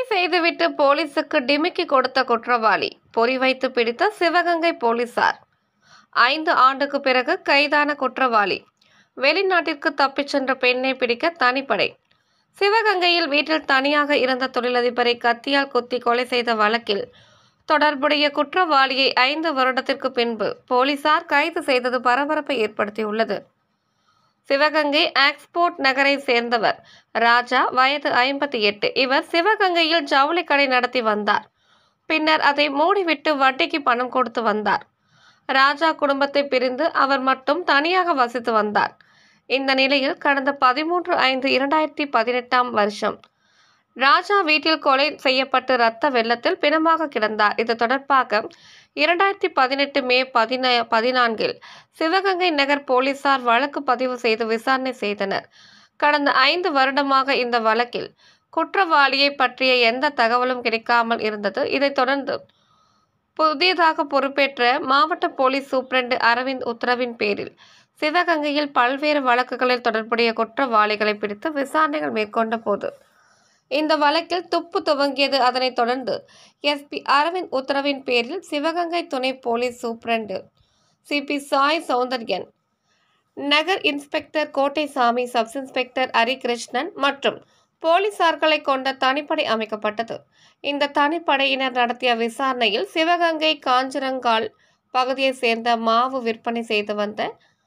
செய்துவிட்டு போலீசுக்கு டிமிக்கி கொடுத்த குற்றவாளி பொறி வைத்து பிடித்த சிவகங்கை போலீசார் ஐந்து ஆண்டுக்கு பிறகு கைதான குற்றவாளி வெளிநாட்டிற்கு தப்பிச் சென்ற பெண்ணை பிடிக்க தனிப்படை சிவகங்கையில் வீட்டில் தனியாக இருந்த தொழிலதிபரை கத்தியால் குத்தி கொலை செய்த வழக்கில் தொடர்புடைய குற்றவாளியை ஐந்து வருடத்திற்கு பின்பு போலீசார் கைது செய்தது பரபரப்பை ஏற்படுத்தியுள்ளது சிவகங்கை ஆக்ஸ்போர்ட் நகரை சேர்ந்தவர் ராஜா வயது ஐம்பத்தி எட்டு இவர் சிவகங்கையில் ஜவுளி கடை நடத்தி வந்தார் பின்னர் அதை மூடிவிட்டு வட்டிக்கு பணம் கொடுத்து வந்தார் ராஜா குடும்பத்தை பிரிந்து அவர் மட்டும் தனியாக வசித்து வந்தார் இந்த நிலையில் கடந்த பதிமூன்று ஐந்து இரண்டாயிரத்தி பதினெட்டாம் வருஷம் ராஜா வீட்டில் கொலை செய்யப்பட்டு இரத்த வெள்ளத்தில் பிணமாக கிடந்தார் இது தொடர்பாக இரண்டாயிரத்தி பதினெட்டு மே பதின பதினான்கில் சிவகங்கை நகர் போலீசார் வழக்கு பதிவு செய்து விசாரணை செய்தனர் கடந்த ஐந்து வருடமாக இந்த வழக்கில் குற்றவாளியை பற்றிய எந்த தகவலும் கிடைக்காமல் இருந்தது இதைத் தொடர்ந்து புதியதாக பொறுப்பேற்ற மாவட்ட போலீஸ் சூப்பரண்டு அரவிந்த் உத்தரவின் பேரில் சிவகங்கையில் பல்வேறு வழக்குகளில் தொடர்புடைய குற்றவாளிகளை பிடித்து விசாரணைகள் மேற்கொண்ட போது இந்த வழக்கில் துப்பு துவங்கியது அதனைத் தொடர்ந்து எஸ்பி அரவிந்த் உத்தரவின் பேரில் சிவகங்கை துணை போலீஸ் சூப்பரண்டு சிபி சாய் சௌந்தர்யன் நகர் inspector Kottaisamy sub inspector Harikrishnan மற்றும் போலீசார்களை கொண்ட தனிப்படை அமைக்கப்பட்டது இந்த தனிப்படையினர் நடத்திய விசாரணையில் சிவகங்கை காஞ்சிரங்கால் பகுதியைச் சேர்ந்த மாவு விற்பனை செய்து வந்த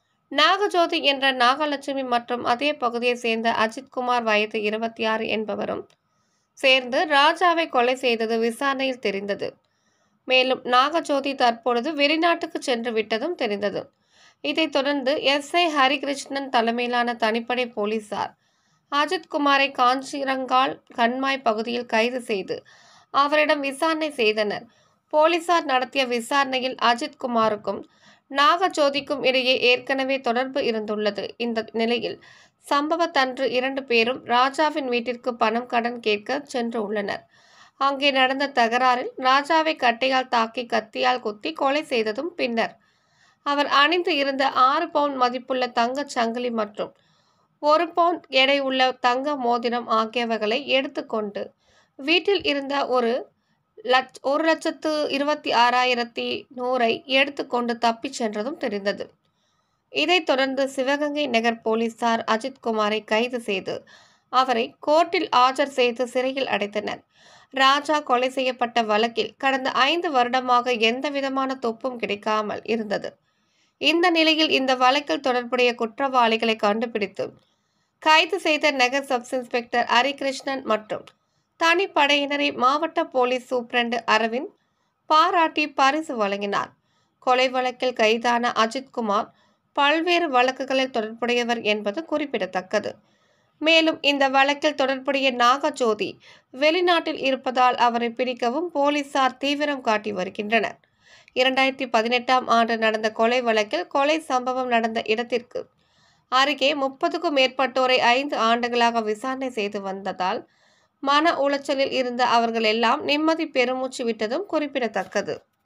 நாகஜோதி என்ற நாகலட்சுமி மற்றும் அதே பகுதியைச் சேர்ந்த அஜித்குமார் வயது இருபத்தி ஆறு என்பவரும் சேர்ந்து ராஜாவை கொலை செய்தது விசாரணையில் தெரிந்தது மேலும் நாகஜோதி தற்பொழுது வெளிநாட்டுக்கு சென்று விட்டதும் தெரிந்தது இதைத் தொடர்ந்து எஸ்ஐ ஹரிகிருஷ்ணன் தலைமையிலான தனிப்படை போலீசார் அஜித்குமாரை காஞ்சிரங்கால் கண்மாய் பகுதியில் கைது செய்து அவரிடம் விசாரணை செய்தனர் போலீசார் நடத்திய விசாரணையில் அஜித்குமாருக்கும் நாகஜோதிக்கும் இடையே ஏற்கனவே தொடர்பு இருந்துள்ளது இந்த நிலையில் சம்பவத்தன்று இரண்டு பேரும் ராஜாவின் வீட்டிற்கு பணம் கடன் கேட்க சென்று உள்ளனர் அங்கே நடந்த தகராறில் ராஜாவை கட்டையால் தாக்கி கத்தியால் குத்தி கொலை செய்ததும் பின்னர் அவர் அணிந்து இருந்த ஆறு பவுன் மதிப்புள்ள தங்கச் சங்கிலி மற்றும் ஒரு பவுண்ட் எடை உள்ள தங்க மோதிரம் ஆகியவைகளை எடுத்துக்கொண்டு வீட்டில் இருந்த ஒரு லட்ச ஒரு லட்சத்து இருபத்தி ஆறாயிரத்தி நூறை எடுத்துக்கொண்டு தப்பிச் சென்றதும் தெரிந்தது இதைத் தொடர்ந்து சிவகங்கை நகர் போலீசார் அஜித்குமாரை கைது செய்து அவரை கோர்ட்டில் ஆஜர் செய்து சிறையில் அடைத்தனர் ராஜா கொலை செய்யப்பட்ட வழக்கில் கடந்த ஐந்து வருடமாக எந்த விதமான தொப்பும் கிடைக்காமல் இருந்தது இந்த நிலையில் இந்த வழக்கில் தொடர்புடைய குற்றவாளிகளை கண்டுபிடித்து கைது செய்த நகர் சப் இன்ஸ்பெக்டர் ஹரிகிருஷ்ணன் மற்றும் தனிப்படையினரை மாவட்ட போலீஸ் சூப்பரண்டு அரவிந்த் பாராட்டி பரிசு வழங்கினார் கொலை வழக்கில் கைதான அஜித்குமார் பல்வேறு வழக்குகளில் தொடர்புடையவர் என்பது குறிப்பிடத்தக்கது மேலும் இந்த வழக்கில் தொடர்புடைய நாகஜோதி வெளிநாட்டில் இருப்பதால் அவரை பிடிக்கவும் போலீசார் தீவிரம் காட்டி வருகின்றனர் இரண்டாயிரத்தி பதினெட்டாம் ஆண்டு நடந்த கொலை வழக்கில் கொலை சம்பவம் நடந்த இடத்திற்கு அருகே முப்பதுக்கும் மேற்பட்டோரை ஐந்து ஆண்டுகளாக விசாரணை செய்து வந்ததால் மன உளைச்சலில் இருந்த அவர்கள் எல்லாம் நிம்மதி பெருமூச்சு விட்டதும் குறிப்பிடத்தக்கது